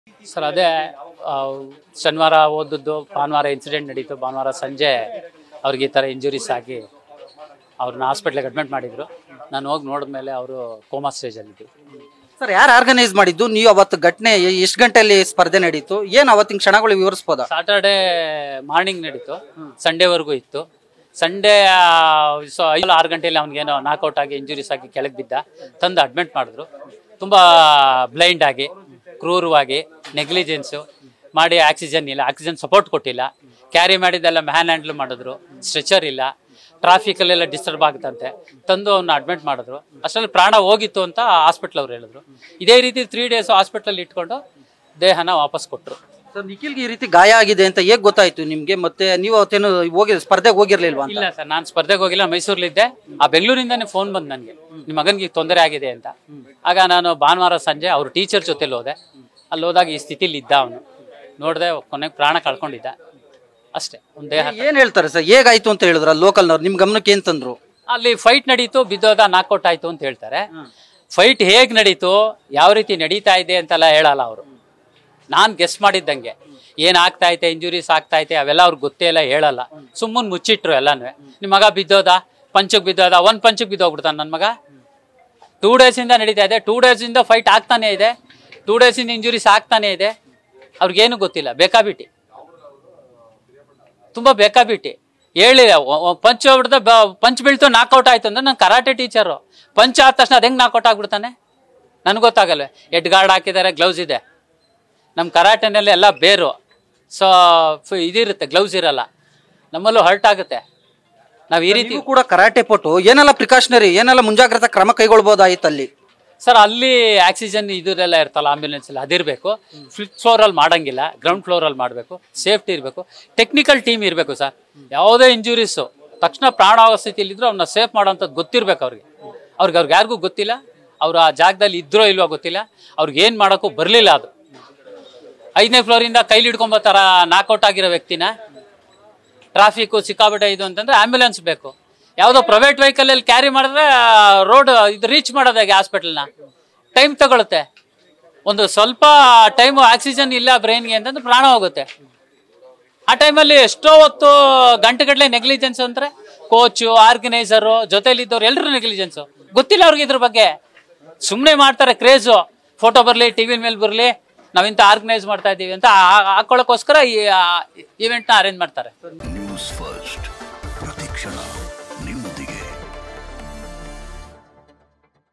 sir ಅದೇ ಆ, ಶನಿವಾರ ಓದದ್ದು ಭಾನುವಾರ ಇನ್ಸಿಡೆಂಟ್ ನಡೀತು ಭಾನುವಾರ ಸಂಜೆ ಅವ್ರಿಗೆ ಈ ಥರ ಇಂಜುರೀಸ್ ಆಗಿ ಅವ್ರನ್ನ ಹಾಸ್ಪಿಟ್ಲಿಗೆ ಅಡ್ಮಿಟ್ ಮಾಡಿದ್ರು ನಾನು ಹೋಗಿ ನೋಡಿದ್ಮೇಲೆ ಅವರು ಕೋಮಾ ಸ್ಟೇಜಲ್ಲಿದ್ದರು ಸರ್ ಯಾರು ಆರ್ಗನೈಸ್ ಮಾಡಿದ್ದು ನೀವು ಅವತ್ತು ಘಟನೆ ಎಷ್ಟು ಗಂಟೆಯಲ್ಲಿ ಸ್ಪರ್ಧೆ ನಡೀತು ಏನ್ ಅವತ್ತಿನ ಕ್ಷಣಗಳು ವಿವರಿಸ್ಬೋದಾ ಸಾಟರ್ಡೆ ಮಾರ್ನಿಂಗ್ ನಡೀತು ಸಂಡೇವರೆಗೂ ಇತ್ತು ಸಂಡೇ ಸೊ ಐದು ಆರು ಗಂಟೆಯಲ್ಲಿ ಅವ್ನಿಗೇನೋ ನಾಕೌಟ್ ಆಗಿ ಇಂಜುರೀಸ್ ಆಗಿ ಕೆಳಗೆ ಬಿದ್ದ ತಂದು ಅಡ್ಮಿಟ್ ಮಾಡಿದ್ರು ತುಂಬ ಬ್ಲೈಂಡ್ ಆಗಿ ಕ್ರೂರವಾಗಿ ನೆಗ್ಲಿಜೆನ್ಸು ಮಾಡಿ ಆಕ್ಸಿಜನ್ ಇಲ್ಲ ಆಕ್ಸಿಜನ್ ಸಪೋರ್ಟ್ ಕೊಟ್ಟಿಲ್ಲ ಕ್ಯಾರಿ ಮಾಡಿದ್ದೆಲ್ಲ ಮ್ಯಾನ್ ಹ್ಯಾಂಡ್ಲ್ ಮಾಡಿದ್ರು ಸ್ಟ್ರೆಚರ್ ಇಲ್ಲ ಟ್ರಾಫಿಕಲ್ಲೆಲ್ಲ ಡಿಸ್ಟರ್ಬ್ ಆಗುತ್ತಂತೆ ತಂದು ಅವನ್ನ ಅಡ್ಮಿಟ್ ಮಾಡಿದ್ರು ಅಷ್ಟರಲ್ಲಿ ಪ್ರಾಣ ಹೋಗಿತ್ತು ಅಂತ ಹಾಸ್ಪಿಟ್ಲ್ ಅವ್ರು ಹೇಳಿದ್ರು ಇದೇ ರೀತಿ ತ್ರೀ ಡೇಸ್ ಹಾಸ್ಪಿಟ್ಲಲ್ಲಿ ಇಟ್ಕೊಂಡು ದೇಹನ ವಾಪಸ್ ಕೊಟ್ಟರು ಸರ್ ನಿಖಿಲ್ಗೆ ಈ ರೀತಿ ಗಾಯ ಆಗಿದೆ ಅಂತ ಹೇಗ್ ಗೊತ್ತಾಯ್ತು ನಿಮ್ಗೆ ಮತ್ತೆ ನೀವು ಅವತ್ತೇನು ಹೋಗಿ ಸ್ಪರ್ಧೆಗೆ ಹೋಗಿರ್ಲಿಲ್ವಾ ಅಂತ ಇಲ್ಲ ಸರ್ ನಾನು ಸ್ಪರ್ಧೆಗೆ ಹೋಗಿಲ್ಲ ಮೈಸೂರಲ್ಲಿದ್ದೆ ಆ ಬೆಂಗಳೂರಿಂದಾನೇ ಫೋನ್ ಬಂದು ನನಗೆ ನಿಮ್ಮ ಮಗನಿಗೆ ತೊಂದರೆ ಆಗಿದೆ ಅಂತ ಆಗ ನಾನು ಭಾನುವಾರ ಸಂಜೆ ಅವ್ರ ಟೀಚರ್ ಜೊತೆಲಿ ಹೋದೆ ಅಲ್ಲಿ ಹೋದಾಗ ಈ ಸ್ಥಿತಿಲಿ ಇದ್ದ ಅವನು ನೋಡಿದೆ ಕೊನೆಗೆ ಪ್ರಾಣ ಕಳ್ಕೊಂಡಿದ್ದ ಅಷ್ಟೇ ಒಂದು ದೇಹ ಏನ್ ಹೇಳ್ತಾರೆ ಸರ್ ಹೇಗಾಯ್ತು ಅಂತ ಹೇಳಿದ್ರ ಲೋಕಲ್ನವ್ರು ನಿಮ್ ಗಮನಕ್ಕೆ ಏನ್ ತಂದ್ರು ಅಲ್ಲಿ ಫೈಟ್ ನಡೀತು ಬಿದ್ದೋದ ನಾಕೌಟ್ ಆಯ್ತು ಅಂತ ಹೇಳ್ತಾರೆ ಫೈಟ್ ಹೇಗ್ ನಡೀತು ಯಾವ ರೀತಿ ನಡೀತಾ ಇದೆ ಅಂತೆಲ್ಲ ಹೇಳಲ್ಲ ಅವರು ನಾನು ಗೆಸ್ ಮಾಡಿದ್ದಂಗೆ ಏನ್ ಆಗ್ತಾ ಐತೆ ಇಂಜುರೀಸ್ ಆಗ್ತಾ ಐತೆ ಅವೆಲ್ಲ ಅವ್ರಿಗೆ ಗೊತ್ತೇ ಇಲ್ಲ ಹೇಳಲ್ಲ ಸುಮ್ಮನೆ ಮುಚ್ಚಿಟ್ರು ಎಲ್ಲಾನು ನಿಮ್ಮ ಮಗ ಬಿದ್ದೋದ ಪಂಚಕ್ ಬಿದ್ದೋದ ಒಂದ್ ಪಂಚಕ್ ಬಿದ್ದೋಗ್ಬಿಡ್ತಾನೆ ನನ್ನ ಮಗ ಟೂ ಡೇಸಿಂದ ನಡೀತಾ ಇದೆ ಟೂ ಡೇಸಿಂದ ಫೈಟ್ ಆಗ್ತಾನೆ ಇದೆ ಟೂ ಡೇಸಿಂದ ಇಂಜುರೀಸ್ ಆಗ್ತಾನೆ ಇದೆ ಅವ್ರಿಗೇನು ಗೊತ್ತಿಲ್ಲ ಬೇಕಾಬಿಟ್ಟಿ ತುಂಬಾ ಬೇಕಾಬಿಟ್ಟಿ ಹೇಳಿಲ್ಲ ಪಂಚ್ ಹೋಗ್ಬಿಡ್ದ ಪಂಚ್ ಬೀಳ್ತು ನಾಕೌಟ್ ಆಯ್ತು ಅಂದ್ರೆ ನಾನು ಕರಾಟೆ ಟೀಚರು ಪಂಚ್ ಆದ ತಕ್ಷಣ ಅದು ಹೆಂಗ್ ನಾಕೌಟ್ ಆಗ್ಬಿಡ್ತಾನೆ ನನಗೆ ಗೊತ್ತಾಗಲ್ಲ ಹೆಡ್ ಗಾರ್ಡ್ ಹಾಕಿದ್ದಾರೆ ಗ್ಲೌಸ್ ಇದೆ ನಮ್ಮ ಕರಾಟೆನಲ್ಲಿ ಎಲ್ಲ ಬೇರು ಸೊ ಇದಿರುತ್ತೆ ಗ್ಲೌಸ್ ಇರಲ್ಲ ನಮ್ಮಲ್ಲೂ ಹರ್ಟ್ ಆಗುತ್ತೆ ನಾವು ಈ ರೀತಿ ನೀವು ಕೂಡ ಕರಾಟೆ ಪಟ್ಟು ಏನೆಲ್ಲ ಪ್ರಿಕಾಷನರಿ ಏನೆಲ್ಲ ಮುಂಜಾಗ್ರತಾ ಕ್ರಮ ಕೈಗೊಳ್ಬೋದಾಯ್ತು ಅಲ್ಲಿ ಸರ್ ಅಲ್ಲಿ ಆಕ್ಸಿಜನ್ ಇದರೆಲ್ಲ ಇರ್ತಲ್ಲ ಆಂಬ್ಯುಲೆನ್ಸ್ ಎಲ್ಲ ಅದಿರಬೇಕು ಫಿಫ್ತ್ ಫ್ಲೋರಲ್ಲಿ ಮಾಡಂಗಿಲ್ಲ ಗ್ರೌಂಡ್ ಫ್ಲೋರಲ್ಲಿ ಮಾಡಬೇಕು ಸೇಫ್ಟಿ ಇರಬೇಕು ಟೆಕ್ನಿಕಲ್ ಟೀಮ್ ಇರಬೇಕು ಸರ್ ಯಾವುದೇ ಇಂಜುರೀಸು ತಕ್ಷಣ ಪ್ರಾಣಾವ ಸ್ಥಿತಿಯಲ್ಲಿ ಇದ್ರೂ ಅವ್ನ ಸೇಫ್ ಮಾಡೋಂಥದ್ದು ಗೊತ್ತಿರ್ಬೇಕು ಅವ್ರಿಗೆ ಅವ್ರಿಗೆ ಅವ್ರಿಗೆ ಯಾರಿಗೂ ಗೊತ್ತಿಲ್ಲ ಅವ್ರು ಆ ಜಾಗದಲ್ಲಿ ಇದ್ರೋ ಇಲ್ವೋ ಗೊತ್ತಿಲ್ಲ ಅವ್ರಿಗೆ ಏನು ಮಾಡೋಕ್ಕೂ ಬರಲಿಲ್ಲ ಅದು ಐದನೇ ಫ್ಲೋರಿಂದ ಕೈಲಿ ಹಿಡ್ಕೊಂಬತ್ತಾರ ನಾಕೌಟ್ ಆಗಿರೋ ವ್ಯಕ್ತಿನ ಟ್ರಾಫಿಕ್ ಸಿಕ್ಕಾಬಿಟ್ಟೆ ಇದು ಅಂತಂದ್ರೆ ಆಂಬ್ಯುಲೆನ್ಸ್ ಬೇಕು ಯಾವುದೋ ಪ್ರೈವೇಟ್ ವೆಹಿಕಲ್ ಕ್ಯಾರಿ ಮಾಡಿದ್ರೆ ರೋಡ್ ಇದು ರೀಚ್ ಮಾಡೋದಾಗೆ ಹಾಸ್ಪಿಟಲ್ನ ಟೈಮ್ ತಗೊಳುತ್ತೆ ಒಂದು ಸ್ವಲ್ಪ ಟೈಮ್ ಆಕ್ಸಿಜನ್ ಇಲ್ಲ ಬ್ರೈನ್ಗೆ ಅಂತಂದ್ರೆ ಪ್ರಾಣ ಹೋಗುತ್ತೆ ಆ ಟೈಮಲ್ಲಿ ಎಷ್ಟೋ ಹೊತ್ತು ಗಂಟೆಗಟ್ಟಲೆ ನೆಗ್ಲಿಜೆನ್ಸ್ ಅಂದ್ರೆ ಕೋಚು ಆರ್ಗನೈಸರು ಜೊತೆಲಿದ್ದವ್ರು ಎಲ್ಲರೂ ನೆಗ್ಲಿಜೆನ್ಸು ಗೊತ್ತಿಲ್ಲ ಅವ್ರಿಗೆ ಇದ್ರ ಬಗ್ಗೆ ಸುಮ್ಮನೆ ಮಾಡ್ತಾರೆ ಕ್ರೇಜು ಫೋಟೋ ಬರಲಿ ಟಿ ವಿ ಮೇಲೆ ಬರಲಿ ನಾವಿಂತ ಆರ್ಗನೈಸ್ ಮಾಡ್ತಾ ಇದ್ದೀವಿ ಅಂತ ಆ- ಹಾಕೊಳ್ಳೋಕ್ಕೋಸ್ಕರ ಈ ಇವೆಂಟ್ನ ಅರೇಂಜ್ ಮಾಡ್ತಾರೆ ನ್ಯೂಸ್ ಫಸ್ಟ್